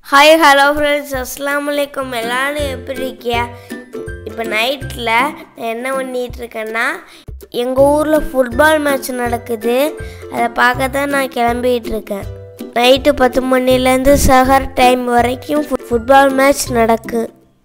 hi hello friends அஸ்லாம் வலைக்கம் எல்லாரும் எப்படி இருக்கியா இப்போ நைட்டில் நான் என்ன பண்ணிட்டு இருக்கேன்னா எங்கள் ஊரில் ஃபுட்பால் மேட்ச் நடக்குது அதை பார்க்க தான் நான் கிளம்பிட்டு இருக்கேன் நைட்டு பத்து மணிலேருந்து சஹர் டைம் வரைக்கும் ஃபுட்- ஃபுட்பால் மேட்ச் நடக்கு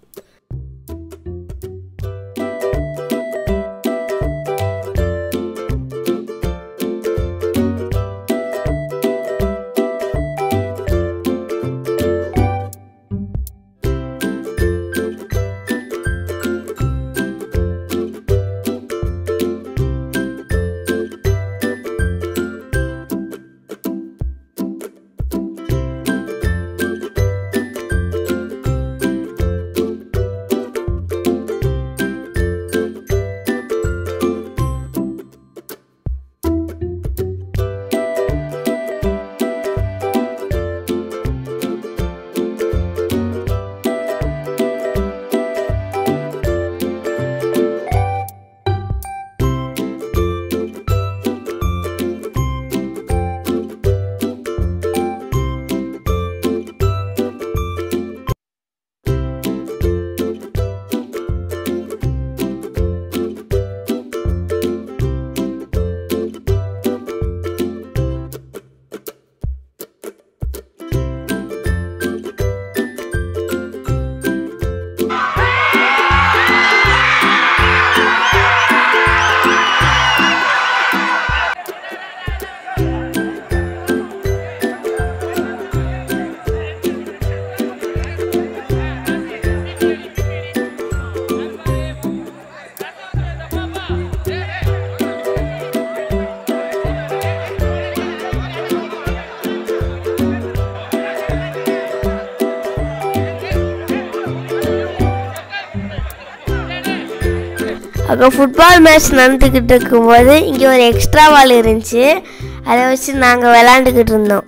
அங்கே ஃபுட்பால் மேட்ச் நடந்துக்கிட்டு இருக்கும்போது இங்கே ஒரு எக்ஸ்ட்ரா வால் இருந்துச்சு அதை வச்சு நாங்கள் விளாண்டுக்கிட்டு இருந்தோம்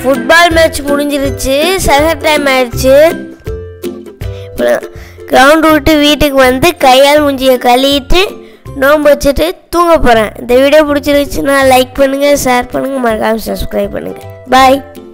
ஃபுட்பால் மேட்ச் முடிஞ்சிருச்சு செகண்ட் டைம் ஆயிடுச்சு இப்போ கிரவுண்ட் விட்டு வீட்டுக்கு வந்து கையால் மூஞ்சியை கழுவிட்டு நோன்பு வச்சுட்டு தூங்க போகிறேன் இந்த வீடியோ பிடிச்சிருந்துச்சுன்னா லைக் பண்ணுங்கள் ஷேர் பண்ணுங்கள் மறக்காமல் சப்ஸ்கிரைப் பண்ணுங்கள் பாய்